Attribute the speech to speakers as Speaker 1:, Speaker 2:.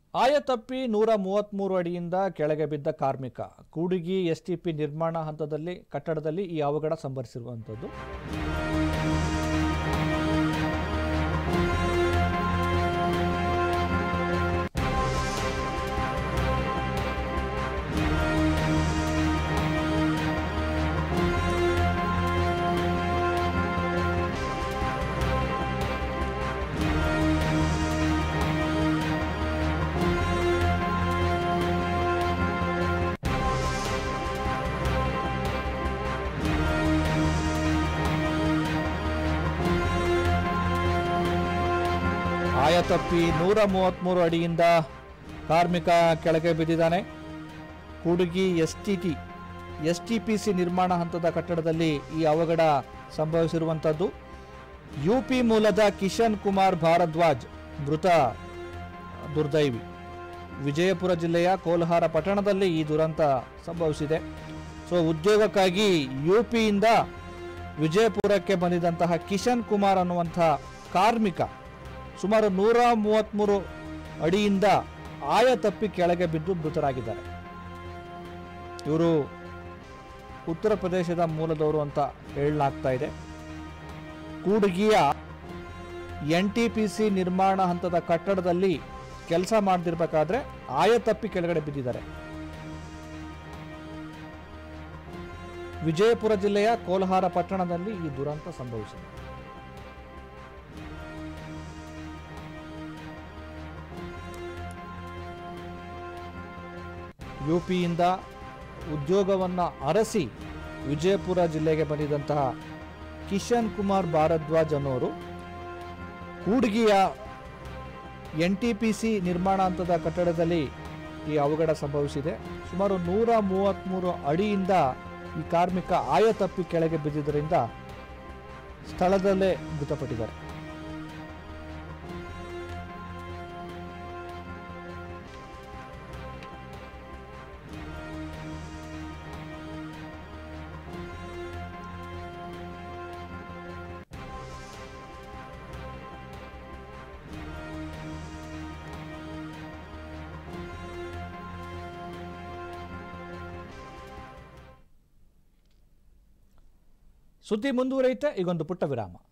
Speaker 1: ಆಯತಪ್ಪಿ ನೂರ ಮೂವತ್ತ್ಮೂರು ಅಡಿಯಿಂದ ಕೆಳಗೆ ಬಿದ್ದ ಕಾರ್ಮಿಕ ಕೂಡಿಗಿ ಎಸ್ಟಿಪಿ ನಿರ್ಮಾಣ ಹಂತದಲ್ಲಿ ಕಟ್ಟಡದಲ್ಲಿ ಈ ಅವಘಡ ಸಂಭವಿಸಿರುವಂಥದ್ದು ಆಯತಪ್ಪಿ ನೂರ ಮೂವತ್ತ್ಮೂರು ಅಡಿಯಿಂದ ಕಾರ್ಮಿಕ ಕೆಳಗೆ ಬಿದ್ದಿದ್ದಾನೆ Kudgi S T T S T P C ನಿರ್ಮಾಣ ಹಂತದ ಕಟ್ಟಡದಲ್ಲಿ ಈ ಅವಘಡ ಸಂಭವಿಸಿರುವಂಥದ್ದು ಯು ಪಿ ಮೂಲದ ಕಿಶನ್ ಕುಮಾರ್ ಭಾರದ್ವಾಜ್ ಮೃತ ದುರ್ದೈವಿ ವಿಜಯಪುರ ಜಿಲ್ಲೆಯ ಕೋಲ್ಹಾರ ಪಟ್ಟಣದಲ್ಲಿ ಈ ದುರಂತ ಸಂಭವಿಸಿದೆ ಸೊ ಉದ್ಯೋಗಕ್ಕಾಗಿ ಯು ಪಿಯಿಂದ ವಿಜಯಪುರಕ್ಕೆ ಬಂದಿದ್ದಂತಹ ಕಿಶನ್ ಕುಮಾರ್ ಅನ್ನುವಂಥ ಕಾರ್ಮಿಕ ಸುಮಾರು ನೂರ ಮೂವತ್ತ್ಮೂರು ಅಡಿಯಿಂದ ಆಯ ತಪ್ಪಿ ಕೆಳಗೆ ಬಿದ್ದು ಮೃತರಾಗಿದ್ದಾರೆ ಇವರು ಉತ್ತರ ಪ್ರದೇಶದ ಮೂಲದವರು ಅಂತ ಹೇಳಲಾಗ್ತಾ ಇದೆ ಕೂಡ್ಗಿಯ ಎನ್ ಟಿ ಪಿ ಸಿ ನಿರ್ಮಾಣ ಹಂತದ ಕಟ್ಟಡದಲ್ಲಿ ಕೆಲಸ ಮಾಡ್ತಿರ್ಬೇಕಾದ್ರೆ ಆಯ ತಪ್ಪಿ ಕೆಳಗಡೆ ಬಿದ್ದಿದ್ದಾರೆ ವಿಜಯಪುರ ಜಿಲ್ಲೆಯ ಕೋಲ್ಹಾರ ಪಟ್ಟಣದಲ್ಲಿ ಈ ದುರಂತ ಸಂಭವಿಸಿದೆ ಯುಪಿಯಿಂದ ಉದ್ಯೋಗವನ್ನು ಅರಸಿ ವಿಜಯಪುರ ಜಿಲ್ಲೆಗೆ ಬಂದಿದ್ದಂತಹ ಕಿಶನ್ ಕುಮಾರ್ ಭಾರದ್ವಾಜ್ ಅನ್ನೋರು ಕೂಡ್ಗಿಯ ಎನ್ ಟಿ ಪಿ ಸಿ ನಿರ್ಮಾಣ ಹಂತದ ಕಟ್ಟಡದಲ್ಲಿ ಈ ಅವಘಡ ಸಂಭವಿಸಿದೆ ಸುಮಾರು ನೂರ ಮೂವತ್ತ್ಮೂರು ಅಡಿಯಿಂದ ಈ ಕಾರ್ಮಿಕ ಆಯ ತಪ್ಪಿ ಕೆಳಗೆ ಬಿದ್ದಿದ್ದರಿಂದ ಸ್ಥಳದಲ್ಲೇ ಮೃತಪಟ್ಟಿದ್ದಾರೆ ಸುದ್ದಿ ಮುಂದುವರಿಯುತ್ತೆ ಈಗೊಂದು ಪುಟ್ಟ ವಿರಾಮ